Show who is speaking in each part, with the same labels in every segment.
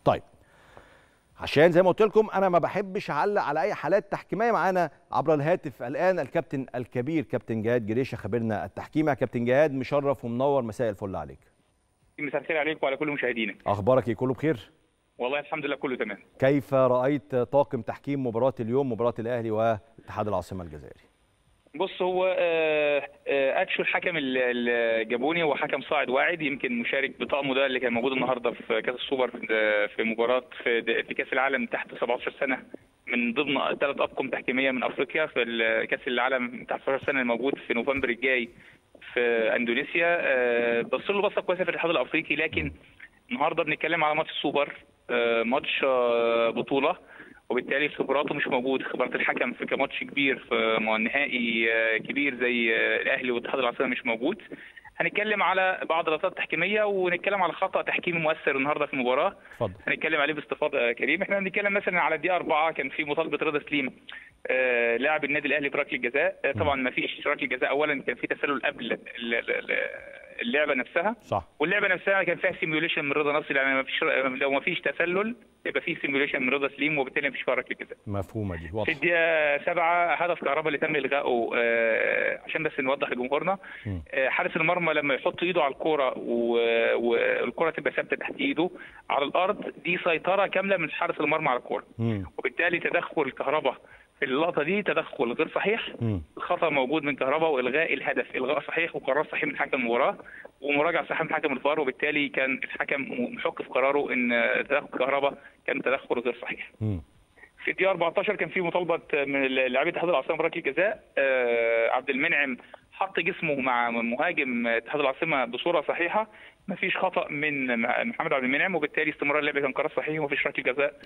Speaker 1: طيب عشان زي ما قلت لكم انا ما بحبش اعلق على اي حالات تحكيميه معانا عبر الهاتف الان الكابتن الكبير كابتن جهاد جريشه خبيرنا التحكيمي يا كابتن جهاد مشرف ومنور مساء الفل عليك
Speaker 2: مساء الخير عليك وعلى كل مشاهدينك
Speaker 1: اخبارك ايه كله بخير
Speaker 2: والله الحمد لله كله تمام
Speaker 1: كيف رايت طاقم تحكيم مباراه اليوم مباراه الاهلي واتحاد العاصمه الجزائري
Speaker 2: بص هو آه، آه، اتشو الحكم الجابوني هو حكم صاعد واعد يمكن مشارك بطقمه ده اللي كان موجود النهارده في كاس السوبر في- في مباراه في في كاس العالم تحت 17 سنه من ضمن ثلاث اطقم تحكيميه من افريقيا في ال- كاس العالم تحت 17 سنه الموجود في نوفمبر الجاي في اندونيسيا آه، بص له بصه كويسه في الاتحاد الافريقي لكن النهارده بنتكلم على ماتش سوبر آه، ماتش آه، بطوله وبالتالي خبراته مش موجود خبرات الحكم في كماتش كبير في نهائي آه، كبير زي آه، الاهلي والاتحاد العاصمه مش موجود هنتكلم على بعض اللقطات التحكيميه ونتكلم على خطا تحكيمي مؤثر النهارده في المباراه
Speaker 1: اتفضل
Speaker 2: هنتكلم عليه باستفاضه يا كريم احنا بنتكلم مثلا على الدقيقه 4 كان في مطالبه رضا سليم آه، لاعب النادي الاهلي بركله جزاء آه، طبعا ما فيش ركله جزاء اولا كان في تسلل قبل ال- ال- ال- اللعبه نفسها
Speaker 1: صح
Speaker 2: واللعبه نفسها كان فيها سيميوليشن من رضا نصر يعني ما فيش لو ما فيش تسلل يبقى في سيميوليشن من رضا سليم وبالتالي ما فيش فيها ركله جزاء
Speaker 1: مفهومه دي
Speaker 2: في
Speaker 1: واضحه
Speaker 2: الدقيقة سبعة هدف كهرباء اللي تم إلغائه آه، عشان بس نوضح لجمهورنا
Speaker 1: مم.
Speaker 2: آه، حارس المرمى لما يحط إيده على الكورة و- والكورة تبقى ثابتة تحت إيده على الأرض دي سيطرة كاملة من حارس المرمى على الكورة
Speaker 1: مم.
Speaker 2: وبالتالي تدخل كهرباء في اللقطة دي تدخل غير صحيح
Speaker 1: مم.
Speaker 2: الخطأ موجود من كهرباء وإلغاء الهدف إلغاء صحيح وقرار صحيح من حكم المباراة ومراجعة صحيح من حكم الفار وبالتالي كان الحكم محق في قراره إن تدخل كهرباء كان تدخل غير صحيح
Speaker 1: مم.
Speaker 2: في الدقيقة 14 كان في مطالبة من لاعبي اتحاد العاصمة بركله جزاء آه، عبد المنعم حط جسمه مع مهاجم اتحاد العاصمة بصورة صحيحة مفيش خطأ من محمد عبد المنعم وبالتالي استمرار اللعب كان قرار صحيح ومفيش ركله جزاء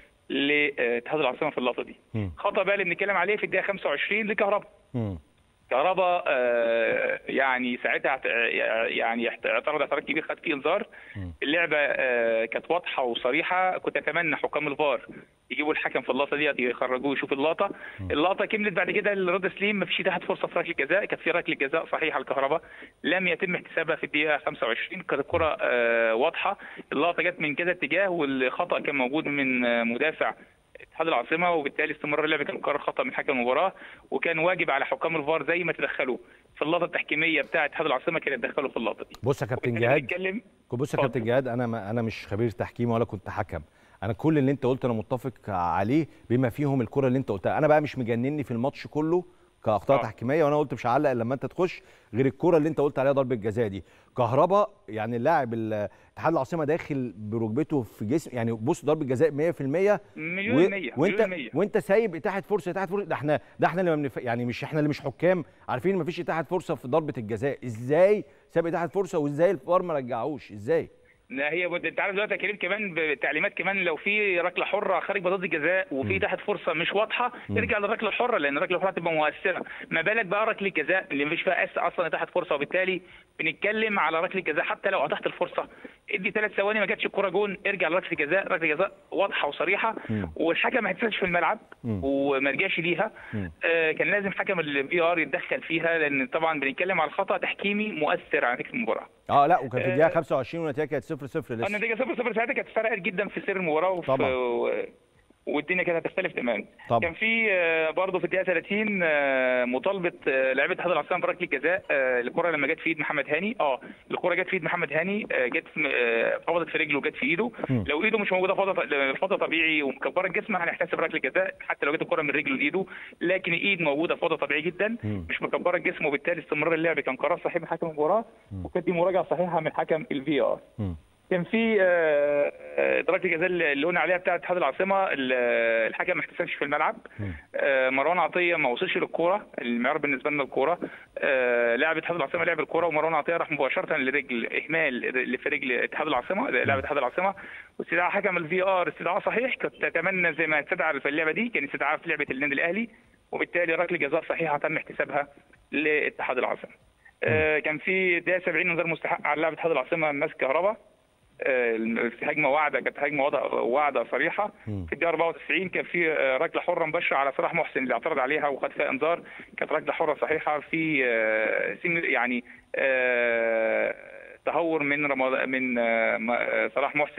Speaker 2: لاتحاد العاصمة في اللقطة دي.
Speaker 1: مم.
Speaker 2: خطأ بقى اللي بنتكلم عليه في الدقيقة 25 لكهرباء.
Speaker 1: مم.
Speaker 2: كهرباء آه، يعني ساعتها اعت- يعني اعترض اعتراض كبير خد فيه انذار
Speaker 1: مم.
Speaker 2: اللعبه آه، كانت واضحه وصريحه كنت اتمنى حكام الفار يجيبوا الحكم في اللقطه ديت يخرجوه يشوف اللقطه اللقطه كملت بعد كده لرضا سليم ما فيش اتاحت فرصه في ركله جزاء كانت في ركله جزاء صحيحه الكهرباء لم يتم احتسابها في الدقيقه 25 كانت الكره آه، واضحه اللقطه جت من كذا اتجاه والخطا كان موجود من آه، مدافع اتحاد العاصمه وبالتالي استمرار اللعب كان قرار خطا من حكم المباراه وكان واجب على حكام الفار زي ما تدخلوا في اللقطه التحكيميه بتاعه اتحاد العاصمه كانوا يتدخلوا في اللقطه دي
Speaker 1: بص يا كابتن
Speaker 2: وبالتالي
Speaker 1: جهاد
Speaker 2: بنتكلم
Speaker 1: بص يا
Speaker 2: اتفضل.
Speaker 1: كابتن جهاد انا ما انا مش خبير تحكيم ولا كنت حكم انا كل اللي انت قلته انا متفق عليه بما فيهم الكره اللي انت قلتها انا بقى مش مجنني في الماتش كله كاخطاء
Speaker 2: آه.
Speaker 1: تحكيميه وانا قلت مش هعلق الا لما انت تخش غير الكره اللي انت قلت عليها ضربه جزاء دي كهربا يعني اللاعب ال- اتحاد العاصمه داخل بركبته في جسم يعني بص ضربه جزاء 100%
Speaker 2: مليون المية
Speaker 1: وانت
Speaker 2: مليون المية
Speaker 1: وانت سايب اتاحه فرصه اتاحه فرصه ده احنا ده احنا اللي ما بنف... يعني مش احنا اللي مش حكام عارفين ما فيش اتاحه فرصه في ضربه الجزاء ازاي ساب اتاحه فرصه وازاي الفار ما رجعوش ازاي
Speaker 2: لا هي بد- انت عارف دلوقتي يا كريم كمان بتعليمات كمان لو في ركله حره خارج منطقه الجزاء وفي تحت فرصه مش واضحه ارجع للركله الحره لان الركله الحره هتبقى مؤثره ما بالك بقى ركله جزاء اللي مفيش فيها اس اصلا تحت فرصه وبالتالي بنتكلم على ركله جزاء حتى لو اتحت الفرصه ادي ثلاث ثواني ما جاتش الكوره جون ارجع لركله جزاء ركله جزاء واضحه وصريحه
Speaker 1: مم.
Speaker 2: والحكم ما هيتسالش في الملعب
Speaker 1: مم.
Speaker 2: وما رجعش ليها
Speaker 1: مم.
Speaker 2: آه كان لازم حكم الفي ار يتدخل فيها لان طبعا بنتكلم على خطا تحكيمي مؤثر على نتيجه المباراه
Speaker 1: اه لا وكان في الدقيقه
Speaker 2: آه.
Speaker 1: 25 والنتيجه كانت 0 0 لسه
Speaker 2: النتيجه 0 0 ساعتها كانت فرقت جدا في سير المباراه وفي
Speaker 1: طبعا.
Speaker 2: و... والدنيا كانت هتختلف تماما
Speaker 1: طبعا.
Speaker 2: كان في آه، برضه في الدقيقه 30 آه، مطالبه آه، لاعيبه اتحاد العاصمه بركله جزاء آه، الكره لما جت في ايد محمد هاني اه الكره جت في ايد محمد هاني آه، جت في- آه، خبطت في رجله وجت في ايده
Speaker 1: مم.
Speaker 2: لو ايده مش موجوده فضه فضه طبيعي ومكبره الجسم هنحتسب ركله جزاء حتى لو جت الكره من رجله لايده لكن الايد موجوده فضه طبيعي جدا
Speaker 1: مم.
Speaker 2: مش مكبره الجسم وبالتالي استمرار اللعب كان قرار صحيح من حكم المباراه وكانت دي مراجعه صحيحه من حكم الفي ار
Speaker 1: مم.
Speaker 2: كان في آه، آه، ضربه الجزاء اللي قلنا عليها بتاعه اتحاد العاصمه ال- الحكم ما احتسبش في الملعب
Speaker 1: مم.
Speaker 2: آه، مروان عطيه ما وصلش للكوره المعيار بالنسبه لنا الكوره آه، لاعب اتحاد العاصمه لعب الكوره ومروان عطيه راح مباشره لرجل اهمال اللي في رجل اتحاد العاصمه لاعب اتحاد العاصمه واستدعاء حكم الفي ار استدعاء صحيح كنت اتمنى زي ما استدعى في اللعبه دي كان استدعاء في لعبه النادي الاهلي وبالتالي ركله جزاء صحيحه تم احتسابها لاتحاد العاصمه آه، كان في دقيقه 70 انذار مستحق على لاعب اتحاد العاصمه ماسك كهربا آه، في هجمه واعده كانت هجمه واضحة- واعده صريحه
Speaker 1: مم.
Speaker 2: في الدقيقه 94 كان في آه، ركله حره مباشره على صلاح محسن اللي اعترض عليها وخد فيها انذار كانت ركله حره صحيحه في آه، سن يعني آه، تهور من رمضان من آه، م- آه، صلاح محسن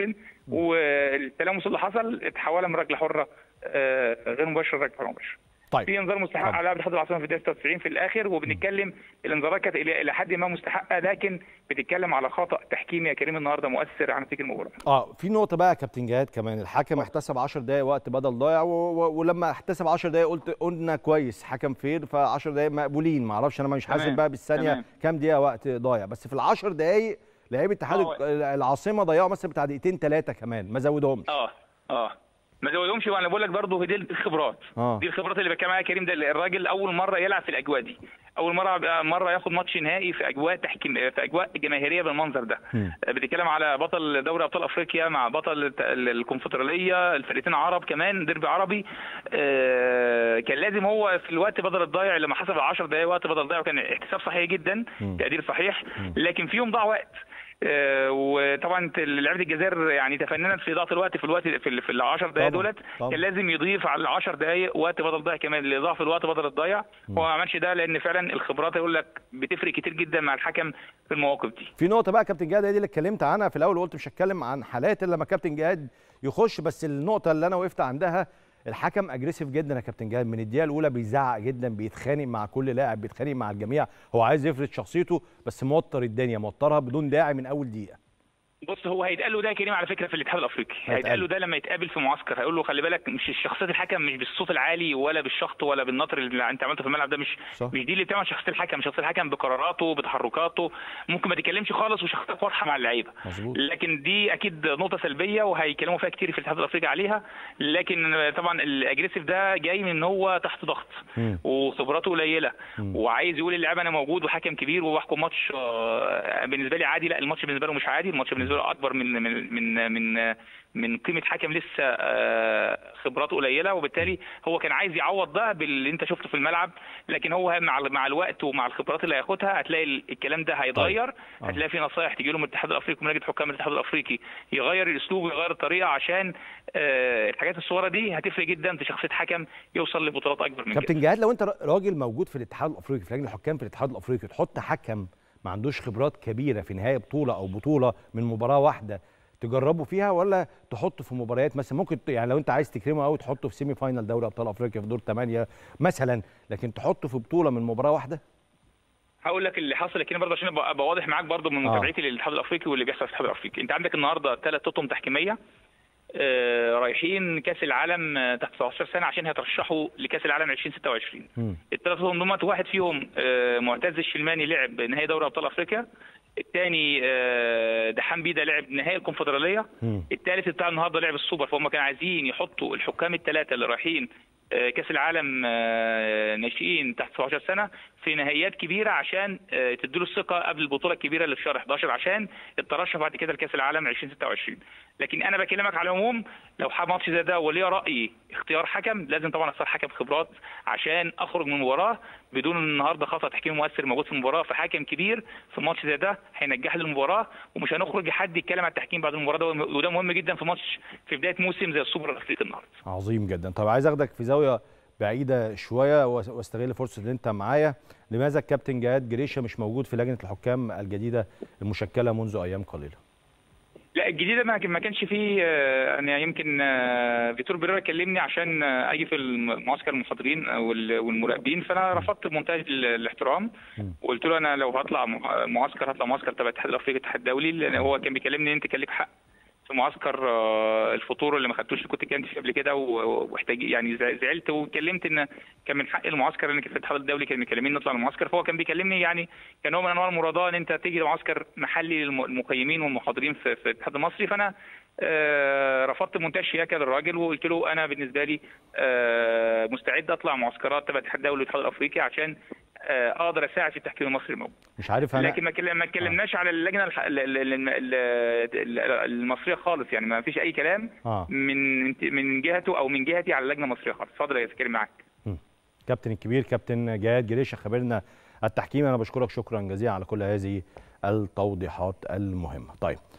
Speaker 2: والتلامس اللي حصل اتحول من ركله حره آه، غير مباشره لركله حره مباشره
Speaker 1: طيب
Speaker 2: في انذار مستحق
Speaker 1: اتفضل.
Speaker 2: على لاعب الاتحاد العاصمه في الدقيقه 96 في الاخر وبنتكلم الانذارات كانت الى إلى حد ما مستحقه لكن بتتكلم على خطا تحكيمي يا كريم النهارده مؤثر على نتيجه المباراه
Speaker 1: اه في نقطة بقى يا كابتن جهاد كمان الحكم احتسب 10 دقايق وقت بدل ضايع و... و... ولما احتسب 10 دقايق قلت قلنا كويس حكم فير ف 10 دقايق مقبولين ما اعرفش انا مش حاسب
Speaker 2: تمام،
Speaker 1: بقى بالثانية
Speaker 2: تمام.
Speaker 1: كام دقيقة وقت ضايع بس في ال 10 دقايق لعيبة اتحاد
Speaker 2: آه.
Speaker 1: العاصمة ضيعوا مثلا بتاع دقيقتين ثلاثة كمان ما زودهمش
Speaker 2: اه اه ما زودهمش وانا بقول لك برضه دي الخبرات
Speaker 1: آه.
Speaker 2: دي الخبرات اللي بتكلم عليها كريم ده الراجل اول مره يلعب في الاجواء دي اول مره مره ياخد ماتش نهائي في اجواء تحكيم في اجواء جماهيريه بالمنظر ده
Speaker 1: مم.
Speaker 2: بتتكلم على بطل دوري ابطال افريقيا مع بطل الت- الكونفدراليه الفرقتين عرب كمان ديربي عربي آه، كان لازم هو في الوقت بدل الضايع لما حسب ال 10 دقائق وقت بدل الضايع كان احتساب صحيح جدا
Speaker 1: مم.
Speaker 2: تقدير صحيح لكن فيهم ضاع وقت آه، وطبعا لعيبه الجزائر يعني تفننت في اضاعه الوقت في الوقت في ال- في ال 10 دقائق
Speaker 1: طبعاً،
Speaker 2: دولت
Speaker 1: طبعاً.
Speaker 2: كان لازم يضيف على ال 10 دقائق وقت بدل ضايع كمان لاضافه الوقت بدل الضايع هو ما عملش ده لان فعلا الخبرات يقول لك بتفرق كتير جدا مع الحكم في المواقف دي
Speaker 1: في نقطة بقى كابتن جهاد هي دي اللي اتكلمت عنها في الأول وقلت مش هتكلم عن حالات إلا لما كابتن جهاد يخش بس النقطة اللي أنا وقفت عندها الحكم اجريسيف جدا يا كابتن جهاد من الدقيقة الأولى بيزعق جدا بيتخانق مع كل لاعب بيتخانق مع الجميع هو عايز يفرض شخصيته بس موتر الدنيا موترها بدون داعي من أول دقيقة
Speaker 2: بص هو هيتقال له ده يا كريم على فكره في الاتحاد الافريقي هيتقال له ده لما يتقابل في معسكر هيقول له خلي بالك مش شخصيه الحكم مش بالصوت العالي ولا بالشخط ولا بالنطر اللي انت عملته في الملعب ده مش
Speaker 1: صح.
Speaker 2: مش دي اللي بتعمل شخصيه الحكم شخصيه الحكم بقراراته بتحركاته ممكن ما تتكلمش خالص وشخصيتك واضحه مع اللعيبه
Speaker 1: مظبوط.
Speaker 2: لكن دي اكيد نقطه سلبيه وهيكلموا فيها كتير في الاتحاد الافريقي عليها لكن طبعا الاجريسيف ده جاي من ان هو تحت ضغط
Speaker 1: مم.
Speaker 2: وخبراته قليله
Speaker 1: مم.
Speaker 2: وعايز يقول للعيبه انا موجود وحكم كبير وبحكم ماتش آه، بالنسبه لي عادي لا الماتش بالنسبه له مش عادي الماتش بالنسبه له اكبر من من من من من قيمه حكم لسه آه، خبراته قليله وبالتالي هو كان عايز يعوض ده باللي انت شفته في الملعب لكن هو مع مع الوقت ومع الخبرات اللي هياخدها هتلاقي ال- الكلام ده هيتغير
Speaker 1: آه.
Speaker 2: هتلاقي في نصايح تجي له من الاتحاد الافريقي ومن لجنه حكام الاتحاد الافريقي يغير الاسلوب ويغير الطريقه عشان آه، الحاجات الصغيره دي هتفرق جدا في شخصيه حكم يوصل لبطولات اكبر من كده
Speaker 1: كابتن جهاد لو انت راجل موجود في الاتحاد الافريقي في لجنه الحكام في الاتحاد الافريقي تحط حكم ما عندوش خبرات كبيره في نهايه بطوله او بطوله من مباراه واحده تجربه فيها ولا تحطه في مباريات مثلا ممكن ت- يعني لو انت عايز تكرمه قوي تحطه في سيمي فاينال دوري ابطال افريقيا في دور 8 مثلا لكن تحطه في بطوله من مباراه واحده
Speaker 2: هقول لك اللي حصل كده برضه عشان ابقى أبقى واضح معاك برضه من
Speaker 1: آه.
Speaker 2: متابعتي للاتحاد الافريقي واللي بيحصل في الاتحاد الافريقي انت عندك النهارده ثلاث تطم تحكيميه آه، رايحين كاس العالم آه، تحت 17 سنه عشان هيترشحوا لكاس العالم 2026
Speaker 1: مم.
Speaker 2: الثلاثه تطم دول واحد فيهم آه، معتز الشلماني لعب نهائي دوري ابطال افريقيا الثاني دحام بيدا لعب نهائي الكونفدراليه
Speaker 1: مم.
Speaker 2: الثالث بتاع النهارده لعب السوبر فهم كانوا عايزين يحطوا الحكام الثلاثه اللي رايحين آه، كاس العالم آه، ناشئين تحت 17 سنه في نهائيات كبيره عشان آه، تديله الثقه قبل البطوله الكبيره اللي في شهر 11 عشان الترشح بعد كده لكاس العالم 2026 لكن انا بكلمك على العموم لو حاب ماتش زي ده وليه رايي اختيار حكم لازم طبعا اختار حكم خبرات عشان اخرج من المباراه بدون النهارده خطا تحكيم مؤثر موجود في المباراه فحكم كبير في ماتش زي ده هينجح لي المباراه ومش هنخرج حد يتكلم عن التحكيم بعد المباراه ده وده مهم جدا في ماتش في بدايه موسم زي السوبر الافريقي النهارده
Speaker 1: عظيم جدا طب عايز اخدك في زاويه بعيده شويه واس- واستغل فرصه ان انت معايا لماذا الكابتن جهاد جريشه مش موجود في لجنه الحكام الجديده المشكله منذ ايام قليله
Speaker 2: لا الجديده ما ما كانش فيه آه، انا يمكن آه، فيتور بيريرا كلمني عشان آه، اجي في الم- معسكر المحاضرين آه، وال- والمراقبين فانا رفضت بمنتهى ال- الاحترام
Speaker 1: مم.
Speaker 2: وقلت له انا لو هطلع مع- معسكر هطلع معسكر تبع الاتحاد الافريقي الاتحاد الدولي لان هو كان بيكلمني انت كان لك حق في معسكر آه، الفطور اللي ما خدتوش اللي كنت اتكلمت فيه قبل كده و- واحتاج يعني زع- زعلت واتكلمت ان كان من حق المعسكر ان في الاتحاد الدولي كانوا مكلمين نطلع المعسكر فهو كان بيكلمني يعني كان نوع من انواع المراضاه ان انت تيجي معسكر محلي للمقيمين والمحاضرين في, في الاتحاد المصري فانا آه، رفضت منتهى الشياكه للراجل وقلت له انا بالنسبه لي آه، مستعد اطلع معسكرات تبع الاتحاد الدولي والاتحاد الافريقي عشان آه، اقدر اساعد في التحكيم المصري الموجود
Speaker 1: مش عارف انا
Speaker 2: لكن ما كل- ما اتكلمناش على اللجنه الح- ال- ال- ال- ال- ال- المصريه خالص يعني ما فيش اي كلام
Speaker 1: اه
Speaker 2: من من جهته او من جهتي على اللجنه المصريه خالص اتفضل يا كريم معاك
Speaker 1: كابتن الكبير كابتن جهاد جريشه خبرنا التحكيم انا بشكرك شكرا جزيلا على كل هذه التوضيحات المهمه طيب